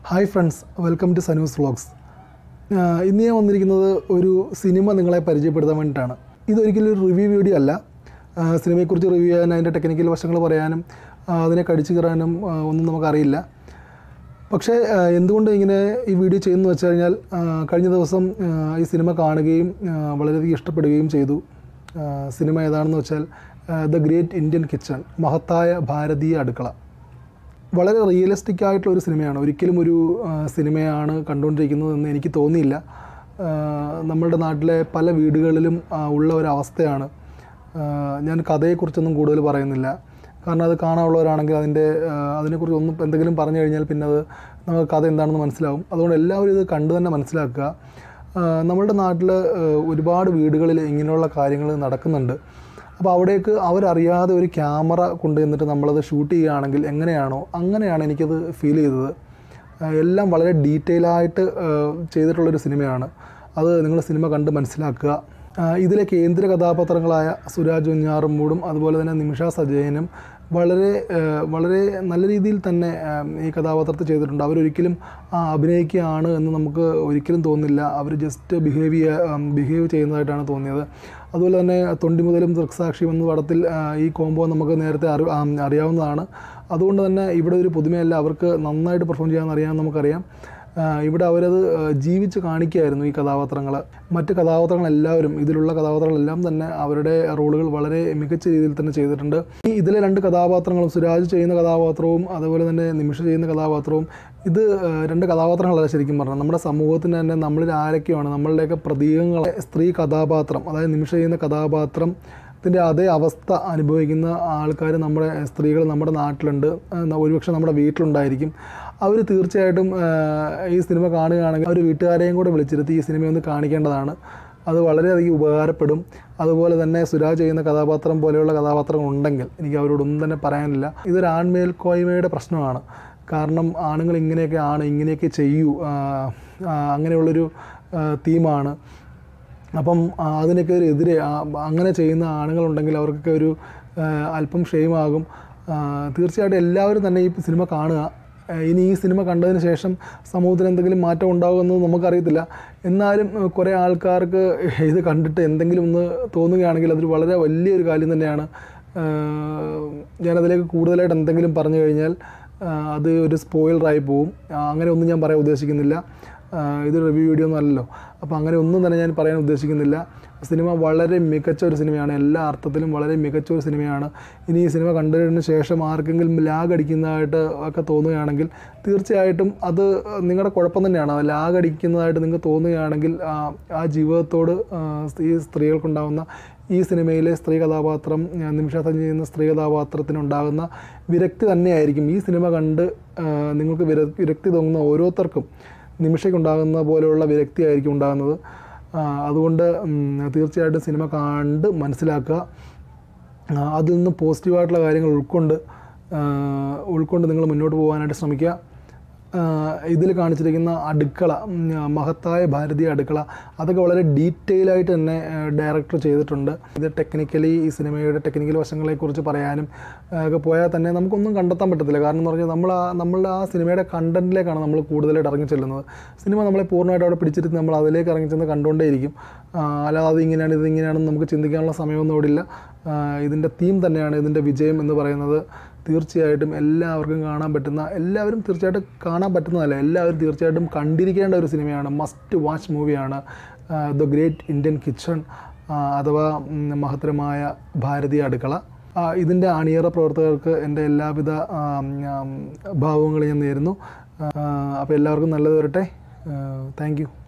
hi friends welcome to Sanu's vlogs ഇന്ന് ഞാൻ വന്നിരിക്കുന്നത് ഒരു സിനിമ നിങ്ങളെ പരിചയപ്പെടുത്താൻ വേണ്ടിയിട്ടാണ് ഇതൊരിക്കലും ഒരു റിവ്യൂ വീഡിയോ അല്ല ആ, സിനിമയെക്കുറിച്ച് റിവ്യൂ ചെയ്യാൻ അതിൻ്റെ ടെക്നിക്കൽ വശങ്ങൾ പറയാനും ആ, അതിനെ കടിച്ചു കയറാനും ആ, ഒന്നും നമുക്കറിയില്ല പക്ഷേ ആ, എന്തുകൊണ്ട് ഇങ്ങനെ ഈ വീഡിയോ ചെയ്യുന്നു വെച്ച് കഴിഞ്ഞാൽ ആ, കഴിഞ്ഞ ദിവസം ആ, ഈ സിനിമ കാണുകയും ആ, വളരെയധികം ഇഷ്ടപ്പെടുകയും ചെയ്തു ആ, സിനിമ ഏതാണെന്ന് വെച്ചാൽ ദ ഗ്രേറ്റ് ഇന്ത്യൻ കിച്ചൺ മഹത്തായ ഭാരതീയ അടുക്കള വളരെ റിയലിസ്റ്റിക് ആയിട്ടുള്ള ഒരു സിനിമയാണ് ഒരിക്കലും ഒരു ആ, സിനിമയാണ് കണ്ടുകൊണ്ടിരിക്കുന്നതെന്ന് എനിക്ക് തോന്നിയില്ല ആ, നമ്മളുടെ നാട്ടിലെ പല വീടുകളിലും ആ, ഉള്ള ഒരു അവസ്ഥയാണ് ആ, ഞാൻ കഥയെക്കുറിച്ചൊന്നും കൂടുതൽ പറയുന്നില്ല കാരണം അത് കാണാനുള്ളവരാണെങ്കിൽ അതിൻ്റെ ആ, അതിനെക്കുറിച്ച് ഒന്നും എന്തെങ്കിലും പറഞ്ഞു കഴിഞ്ഞാൽ പിന്നെ അത് നമുക്ക് കഥ എന്താണെന്ന് മനസ്സിലാവും അതുകൊണ്ട് എല്ലാവരും ഇത് കണ്ടു തന്നെ മനസ്സിലാക്കുക ആ, നമ്മളുടെ നാട്ടിൽ ഒരുപാട് വീടുകളിൽ ഇങ്ങനെയുള്ള കാര്യങ്ങൾ നടക്കുന്നുണ്ട് അപ്പോൾ അവിടേക്ക് അവരറിയാതെ ഒരു ക്യാമറ കൊണ്ടുവന്നിട്ട് നമ്മളത് ഷൂട്ട് ചെയ്യുകയാണെങ്കിൽ എങ്ങനെയാണോ അങ്ങനെയാണ് എനിക്കത് ഫീൽ ചെയ്തത് ആ, എല്ലാം വളരെ ഡീറ്റെയിൽ ആയിട്ട് ആ, ചെയ്തിട്ടുള്ളൊരു സിനിമയാണ് അത് നിങ്ങൾ സിനിമ കണ്ട് മനസ്സിലാക്കുക ആ, ഇതിലെ കേന്ദ്ര കഥാപാത്രങ്ങളായ സുരാജ് വെഞ്ഞാറമ്മൂടും അതുപോലെ തന്നെ നിമിഷ സജയനും വളരെ ആ, വളരെ നല്ല രീതിയിൽ തന്നെ ആ, ഈ കഥാപാത്രത്തെ ചെയ്തിട്ടുണ്ട് അവരൊരിക്കലും ആ, അഭിനയിക്കുകയാണ് എന്ന് നമുക്ക് ഒരിക്കലും തോന്നില്ല അവർ ജസ്റ്റ് ബിഹേവ് ചെയ്യുക ബിഹേവ് ചെയ്യുന്നതായിട്ടാണ് തോന്നിയത് അതുപോലെ തന്നെ തൊണ്ടി മുതലും ദൃക്സാക്ഷിയും എന്ന പടത്തിൽ ആ, ഈ കോംബോ നമുക്ക് നേരത്തെ അറി ആ, അറിയാവുന്നതാണ് അതുകൊണ്ട് തന്നെ ഇവിടെ ഒരു പുതുമയല്ല അവർക്ക് നന്നായിട്ട് പെർഫോം ചെയ്യാമെന്ന് അറിയാമെന്ന് നമുക്കറിയാം ആ, ഇവിടെ അവരത് ആ, ജീവിച്ച് കാണിക്കുകയായിരുന്നു ഈ കഥാപാത്രങ്ങൾ മറ്റ് കഥാപാത്രങ്ങളെല്ലാവരും ഇതിലുള്ള കഥാപാത്രങ്ങളെല്ലാം തന്നെ അവരുടെ റോളുകൾ വളരെ മികച്ച രീതിയിൽ തന്നെ ചെയ്തിട്ടുണ്ട് ഈ ഇതിലെ രണ്ട് കഥാപാത്രങ്ങളും സുരാജ് ചെയ്യുന്ന കഥാപാത്രവും അതുപോലെ തന്നെ നിമിഷ ചെയ്യുന്ന കഥാപാത്രവും ഇത് ആ, രണ്ട് കഥാപാത്രങ്ങളല്ല ശരിക്കും പറഞ്ഞാൽ നമ്മുടെ സമൂഹത്തിന് തന്നെ നമ്മളിൽ ആരൊക്കെയാണ് നമ്മളുടെയൊക്കെ പ്രതീകങ്ങളെ സ്ത്രീ കഥാപാത്രം അതായത് നിമിഷ ചെയ്യുന്ന കഥാപാത്രം ത്തിൻ്റെ അതേ അവസ്ഥ അനുഭവിക്കുന്ന ആൾക്കാർ നമ്മുടെ സ്ത്രീകൾ നമ്മുടെ നാട്ടിലുണ്ട് ആ, ഒരുപക്ഷെ നമ്മുടെ വീട്ടിലുണ്ടായിരിക്കും അവർ തീർച്ചയായിട്ടും ആ, ഈ സിനിമ കാണുകയാണെങ്കിൽ അവർ വീട്ടുകാരെയും കൂടെ വിളിച്ചിരുത്തി ഈ സിനിമയൊന്ന് കാണിക്കേണ്ടതാണ് അത് വളരെയധികം ഉപകാരപ്പെടും അതുപോലെ തന്നെ സുരാജ് ചെയ്യുന്ന കഥാപാത്രം പോലെയുള്ള കഥാപാത്രങ്ങൾ ഉണ്ടെങ്കിൽ എനിക്ക് അവരോടൊന്നും തന്നെ പറയാനില്ല ഇതൊരു ആൺമേൽക്കോയ്മയുടെ പ്രശ്നമാണ് കാരണം ആണുങ്ങൾ ഇങ്ങനെയൊക്കെ ആണ് ഇങ്ങനെയൊക്കെ ചെയ്യൂ ആ, ആ, അങ്ങനെയുള്ളൊരു ആ, തീമാണ് അപ്പം ആ, അതിനൊക്കെ ഒരു എതിരെ ആ, അങ്ങനെ ചെയ്യുന്ന ആണുങ്ങളുണ്ടെങ്കിൽ അവർക്കൊക്കെ ഒരു ആ, അല്പം ഷെയിമാകും ആ, തീർച്ചയായിട്ടും എല്ലാവരും തന്നെ ഈ സിനിമ കാണുക ആ, ഇനി ഈ സിനിമ കണ്ടതിന് ശേഷം സമൂഹത്തിൽ എന്തെങ്കിലും മാറ്റം ഉണ്ടാകുമെന്ന് നമുക്കറിയത്തില്ല എന്നാലും ആ, കുറേ ആൾക്കാർക്ക് ഇത് കണ്ടിട്ട് എന്തെങ്കിലും ഒന്ന് തോന്നുകയാണെങ്കിൽ അതൊരു വളരെ വലിയൊരു കാര്യം തന്നെയാണ് ആ, ഞാനതിലേക്ക് കൂടുതലായിട്ട് എന്തെങ്കിലും പറഞ്ഞു കഴിഞ്ഞാൽ ആ, അത് ഒരു സ്പോയിലറായി പോവും ആ, അങ്ങനെ ഒന്നും ഞാൻ പറയാൻ ഉദ്ദേശിക്കുന്നില്ല ആ, ഇത് റിവ്യൂ വീഡിയോ ഒന്നും അല്ലല്ലോ അപ്പോൾ അങ്ങനെ ഒന്നും തന്നെ ഞാൻ പറയാൻ ഉദ്ദേശിക്കുന്നില്ല സിനിമ വളരെ മികച്ച ഒരു സിനിമയാണ് എല്ലാ അർത്ഥത്തിലും വളരെ മികച്ച ഒരു സിനിമയാണ് ഇനി ഈ സിനിമ കണ്ടതിന് ശേഷം ആർക്കെങ്കിലും ലാഗ് അടിക്കുന്നതായിട്ട് ഒക്കെ തോന്നുകയാണെങ്കിൽ തീർച്ചയായിട്ടും അത് നിങ്ങളുടെ കുഴപ്പം തന്നെയാണ് ആ ലാഗ് അടിക്കുന്നതായിട്ട് നിങ്ങൾക്ക് തോന്നുകയാണെങ്കിൽ ആ ആ ജീവിതത്തോട് ആ, ഈ സ്ത്രീകൾക്കുണ്ടാകുന്ന ഈ സിനിമയിലെ സ്ത്രീ കഥാപാത്രം ആ, നിമിഷ സഞ്ജയ് ചെയ്യുന്ന സ്ത്രീ കഥാപാത്രത്തിനുണ്ടാകുന്ന വിരക്തി തന്നെയായിരിക്കും ഈ സിനിമ കണ്ട് ആ, നിങ്ങൾക്ക് വിര വിരക്തി തോന്നുന്ന ഓരോരുത്തർക്കും നിമിഷയ്ക്കുണ്ടാകുന്ന പോലെയുള്ള വിരക്തിയായിരിക്കും ഉണ്ടാകുന്നത് ആ, അതുകൊണ്ട് ഉം, തീർച്ചയായിട്ടും സിനിമ കണ്ട് മനസ്സിലാക്കുക ആ, അതിൽ നിന്ന് പോസിറ്റീവായിട്ടുള്ള കാര്യങ്ങൾ ഉൾക്കൊണ്ട് ആ, ഉൾക്കൊണ്ട് നിങ്ങൾ മുന്നോട്ട് പോകാനായിട്ട് ശ്രമിക്കുക ഇതിൽ കാണിച്ചിരിക്കുന്ന അടുക്കള ഉം, മഹത്തായ ഭാരതീയ അടുക്കള അതൊക്കെ വളരെ ഡീറ്റെയിൽ ആയിട്ട് തന്നെ ഡയറക്ടർ ചെയ്തിട്ടുണ്ട് ഇത് ടെക്നിക്കലി ഈ സിനിമയുടെ ടെക്നിക്കൽ വശങ്ങളെക്കുറിച്ച് പറയാനും ആ, ഒക്കെ പോയാൽ തന്നെ നമുക്കൊന്നും കണ്ടെത്താൻ പറ്റത്തില്ല കാരണം എന്ന് പറഞ്ഞാൽ നമ്മൾ ആ നമ്മളുടെ ആ സിനിമയുടെ കണ്ടൻറ്റിലേക്കാണ് നമ്മൾ കൂടുതലായിട്ട് ഇറങ്ങി ചെല്ലുന്നത് സിനിമ നമ്മളെ പൂർണ്ണമായിട്ട് അവിടെ പിടിച്ചിരുത്തി നമ്മൾ അതിലേക്ക് ഇറങ്ങി ചെന്ന് കണ്ടുകൊണ്ടേയിരിക്കും ആ, അല്ലാതെ അത് ഇങ്ങനെയാണ് ഇത് ഇങ്ങനെയാണെന്ന് നമുക്ക് ചിന്തിക്കാനുള്ള സമയമൊന്നും ഇവിടെ ഇല്ല ആ, ഇതിൻ്റെ തീം തന്നെയാണ് ഇതിൻ്റെ വിജയം എന്ന് പറയുന്നത് തീർച്ചയായിട്ടും എല്ലാവർക്കും കാണാൻ പറ്റുന്ന എല്ലാവരും തീർച്ചയായിട്ടും കാണാൻ പറ്റുന്നതല്ല എല്ലാവരും തീർച്ചയായിട്ടും കണ്ടിരിക്കേണ്ട ഒരു സിനിമയാണ് മസ്റ്റ് വാച്ച് മൂവിയാണ് ദ ഗ്രേറ്റ് ഇന്ത്യൻ കിച്ചൺ അഥവാ ഉം, മഹത്തരമായ ഭാരതീയ അടുക്കള ആ, ഇതിൻ്റെ അണിയറ പ്രവർത്തകർക്ക് എൻ്റെ എല്ലാവിധ ആം, ആം, ഭാവങ്ങളും ഞാൻ നേരുന്നു അപ്പോൾ എല്ലാവർക്കും നല്ലത് വരട്ടെ താങ്ക് യു